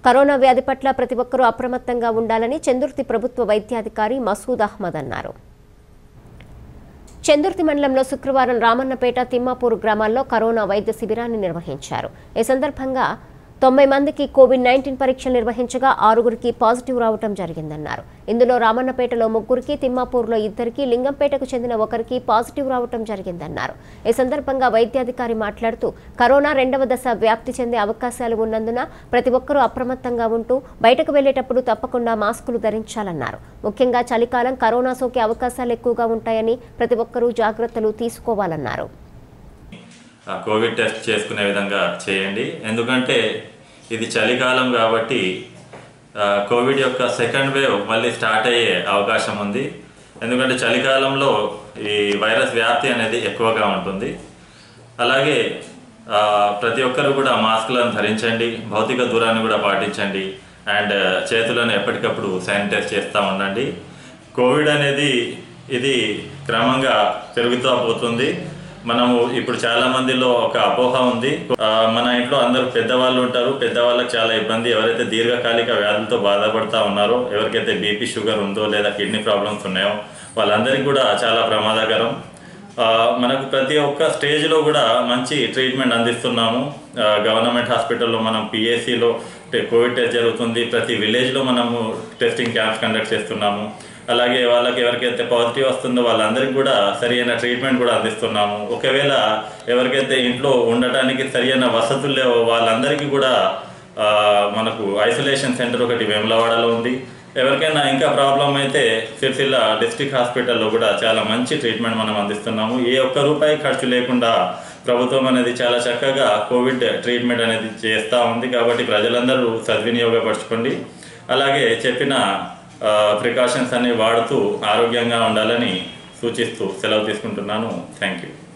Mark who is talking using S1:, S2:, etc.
S1: corona వ్యాధి పట్ల ప్రతి ఒక్కరూ అప్రమత్తంగా ఉండాలని చందుర్తి ప్రభుత్వ వైద్యాధికారి మసూద్ అహ్మద్ అన్నారు చందుర్తి మండలంలో శుక్రవారం రామన్నపేట తిమ్మాపూర్ గ్రామాల్లో కరోనా వైద్య శిబిరాన్ని నిర్వహించారు ఈ సందర్భంగా తొంభై మందికి కోవిడ్ నైన్టీన్ పరీక్షలు నిర్వహించగా ఆరుగురికి పాజిటివ్ రావటం జరిగిందన్నారు ఇందులో రామన్నపేటలో ముగ్గురికి తిమ్మాపూర్లో ఇద్దరికి లింగంపేటకు చెందిన ఒకరికి పాజిటివ్ రావటం జరిగిందన్నారు ఈ సందర్భంగా వైద్యాధికారి మాట్లాడుతూ కరోనా రెండవ దశ వ్యాప్తి చెందే అవకాశాలు ఉన్నందున ప్రతి ఒక్కరూ అప్రమత్తంగా ఉంటూ బయటకు వెళ్లేటప్పుడు తప్పకుండా మాస్కులు ధరించాలన్నారు ముఖ్యంగా చలికాలం కరోనా సోకే అవకాశాలు ఎక్కువగా ఉంటాయని ప్రతి ఒక్కరూ జాగ్రత్తలు తీసుకోవాలన్నారు
S2: ఆ కోవిడ్ టెస్ట్ చేసుకునే విధంగా చేయండి ఎందుకంటే ఇది చలికాలం కాబట్టి ఆ, కోవిడ్ యొక్క సెకండ్ వేవ్ మళ్ళీ స్టార్ట్ అయ్యే అవకాశం ఉంది ఎందుకంటే చలికాలంలో ఈ వైరస్ వ్యాప్తి అనేది ఎక్కువగా ఉంటుంది అలాగే ఆ, ప్రతి ఒక్కరు కూడా మాస్కులను ధరించండి భౌతిక దూరాన్ని కూడా పాటించండి అండ్ చేతులను ఎప్పటికప్పుడు శానిటైజ్ చేస్తూ ఉండండి కోవిడ్ అనేది ఇది క్రమంగా పెరుగుతూ పోతుంది మనము ఇప్పుడు చాలా మందిలో ఒక అపోహ ఉంది ఆ, మన ఇంట్లో అందరూ పెద్దవాళ్ళు ఉంటారు పెద్దవాళ్ళకి చాలా ఇబ్బంది ఎవరైతే దీర్ఘకాలిక వ్యాధులతో బాధపడతా ఉన్నారో ఎవరికైతే బీపీ షుగర్ ఉందో లేదా కిడ్నీ ప్రాబ్లమ్స్ ఉన్నాయో వాళ్ళందరికీ కూడా చాలా ప్రమాదకరం ఆ, మనకు ప్రతి ఒక్క స్టేజ్లో కూడా మంచి ట్రీట్మెంట్ అందిస్తున్నాము ఆ, గవర్నమెంట్ హాస్పిటల్లో మనం పిఎస్సిలో కోవిడ్ టెస్ట్ జరుగుతుంది ప్రతి విలేజ్లో మనము టెస్టింగ్ క్యాంప్స్ కండక్ట్ చేస్తున్నాము అలాగే వాళ్ళకి ఎవరికైతే పాజిటివ్ వస్తుందో వాళ్ళందరికీ కూడా సరైన ట్రీట్మెంట్ కూడా అందిస్తున్నాము ఒకవేళ ఎవరికైతే ఇంట్లో ఉండటానికి సరైన వసతులు లేవో వాళ్ళందరికీ కూడా ఆ, మనకు ఐసోలేషన్ సెంటర్ ఒకటి వేములవాడలో ఉంది ఎవరికైనా ఇంకా ప్రాబ్లం అయితే సిరిసిల్ల డిస్ట్రిక్ట్ హాస్పిటల్లో కూడా చాలా మంచి ట్రీట్మెంట్ మనం అందిస్తున్నాము ఏ ఒక్క రూపాయి ఖర్చు లేకుండా ప్రభుత్వం అనేది చాలా చక్కగా కోవిడ్ ట్రీట్మెంట్ అనేది చేస్తూ ఉంది కాబట్టి ప్రజలందరూ సద్వినియోగపరచుకోండి అలాగే చెప్పిన ప్రికాషన్స్ అన్ని వాడుతూ ఆరోగ్యంగా ఉండాలని సూచిస్తూ సెలవు తీసుకుంటున్నాను థ్యాంక్ యూ